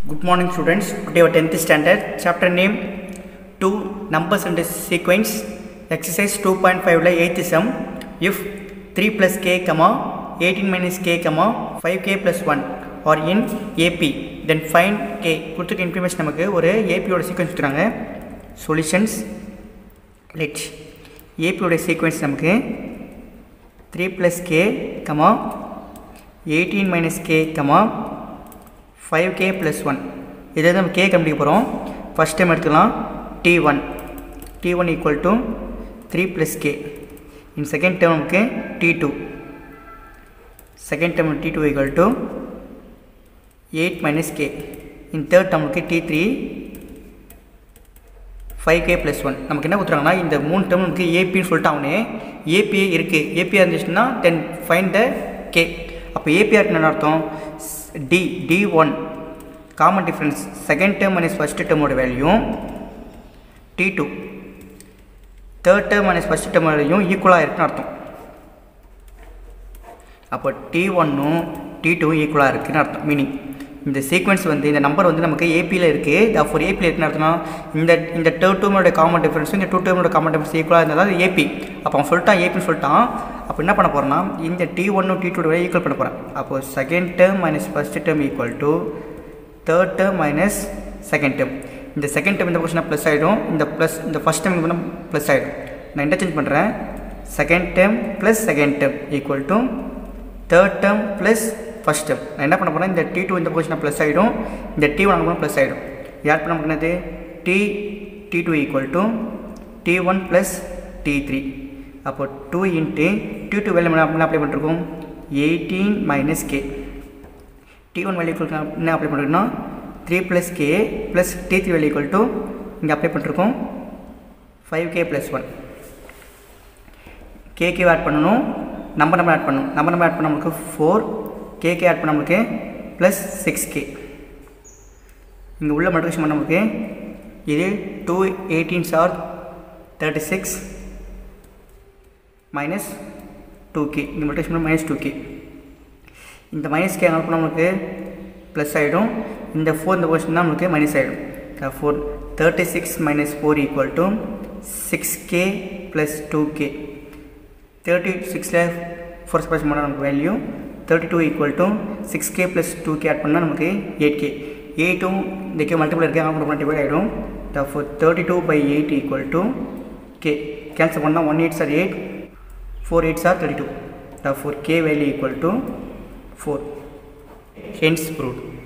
Good morning students. Today our 10th standard. Chapter name 2 numbers and sequence. Exercise 2.5 ல 8th sum. If 3 plus k, comma 18 minus k, comma 5k plus 1 are in AP then find k. கொடுத்துருக்க information நமக்கு ஒரு ஏபியோட sequence கொடுத்துறாங்க solutions let ஏபியோட sequence நமக்கு three plus k comma eighteen minus k comma five k plus one இதை நம்ம k கண்டுபிடிக்க போகிறோம் ஃபஸ்ட் டைம் எடுத்துக்கலாம் t one t one equal to three plus k in second term நமக்கு t two second term t two equal to eight minus k in third டேர்முக்கு t three five k plus one நமக்கு என்ன கொடுத்துறாங்கன்னா இந்த மூணு term நமக்கு ஏபின்னு சொல்லிட்டு அவனே ABA இருக்குது ஏபிஆர் இருந்துச்சுன்னா தென் ஃபைன் த கே அப்போ ஏபிஆர் என்ன அர்த்தம் t t one common difference second term minus first டேர்மோட value t two third term minus first term வேல்யூயும் ஈக்குவலாக இருக்குன்னு அர்த்தம் அப்போ டி ஒன்னும் டி டூவும் ஈக்குவலாக இருக்குன்னு அர்த்தம் மீனிங் இந்த சீக்வன்ஸ் வந்து இந்த நம்பர் வந்து நமக்கு ஏபியில் இருக்குது ஃபோர் ஏபியில் இருக்குன்னு அர்த்தம்னா இந்த இந்த டூ டூமோட காமன் டிஃபரன்ஸும் இந்த டூ டூமோட காமன் டிஃபரன்ஸ் ஈக்குவலாக இருந்தால் அது ஏபி அப்போ அவன் சொல்லிட்டான் ஏபின்னு சொல்லிட்டான் அப்போ என்ன பண்ண போகிறேன்னா இந்த டி ஒன்னும் டி டூட ஈக்குவல் பண்ண போகிறேன் அப்போ second term minus first term equal to third term minus second term இந்த செகண்ட் டேர்ம் இந்த கொஸ்டின் ப்ளஸ் ஆகிடும் இந்த ப்ளஸ் இந்த ஃபஸ்ட் டேர்ம் வந்து ப்ளஸ் ஆகிடும் நான் இன்டர்சேஞ்ச் பண்ணுறேன் second term plus second term equal to third term plus first term நான் என்ன பண்ண போகிறேன் இந்த டி டூ இந்த பொசிஷன் ப்ளஸ் ஆகிடும் இந்த டி ஒன் பண்ண ப்ளஸ் ஆகிடும் யார் பண்ண முடியாது t t two equal to t one plus t three அப்போ two into t two value என்ன அப்ளை பண்ணிருக்கோம் eighteen minus k t one value என்ன அப்ளை பண்ணிருக்கோம்னா three plus k plus t three value equal to இங்கே apply பண்ணிருக்கோம் five k plus one k k add பண்ணணும் number number add பண்ணணும் number number add பண்ண நமக்கு ஃபோர் கேகே ஆட் பண்ண நமக்கு ப்ளஸ் சிக்ஸ் கே இங்கே உள்ள மல்டிபிகேஷன் பண்ண நமக்கு இது two eighteen sir thirty six minus two k இங்கே மல்டிபிகேஷன் பண்ண மைனஸ் டூ கே இந்த மைனஸ் கே அங்கே நமக்கு ப்ளஸ் ஆகிடும் இந்த ஃபோர் இந்த கொஸ்டின் தான் நமக்கு மைனஸ் ஆகிடும் four thirty six minus four equal to six k plus two k thirty சிக்ஸில் ஃபோர்ஸ் பர்சன் பண்ணால் நமக்கு value thirty two equal to six k plus two k add பண்ணால் நமக்கு எயிட் கே எயிட்டும் இந்த கே மல்டிபிள் இருக்குது அவங்க multiple ஆகிடும் four thirty two by eight equal to k cancel பண்ணால் one eight sir eight four eight sir thirty two four k value equal to four hence prove